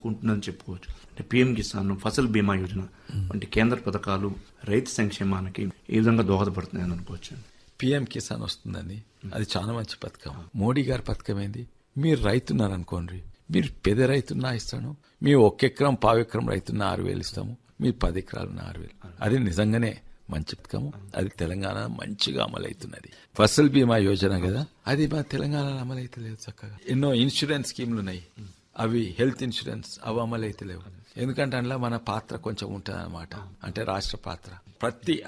ఉంటుందని చెప్పుకోవచ్చు అంటే పిఎం కిసాన్ ఫసల్ బీమా యోజన వంటి కేంద్ర పథకాలు రైతు సంక్షేమానికి ఈ విధంగా దోహదపడుతున్నాయని అనుకోవచ్చు పిఎం కిసాన్ వస్తుందండి అది చాలా మంచి పథకం మోడీ గారి పథకం ఏంది మీరు రైతున్నారు అనుకోండి మీరు పెద్ద రైతున్నా ఇస్తాను మీ ఒక ఎకరం పావు ఎకరం రైతున్న ఆరు వేలు ఇస్తాము మీరు పది ఎకరాలున్న ఆరు వేలు అది నిజంగానే మంచి పథకము అది తెలంగాణ మంచిగా అమలవుతున్నది ఫసల్ బీమా యోజన కదా అది మా తెలంగాణలో అమలైతలేదు చక్కగా ఎన్నో ఇన్సూరెన్స్ స్కీమ్లు ఉన్నాయి అవి హెల్త్ ఇన్సూరెన్స్ అవి అమలైతలేవు ఎందుకంటే అందులో మన పాత్ర కొంచెం ఉంటుంది అంటే రాష్ట్ర పాత్ర ప్రతి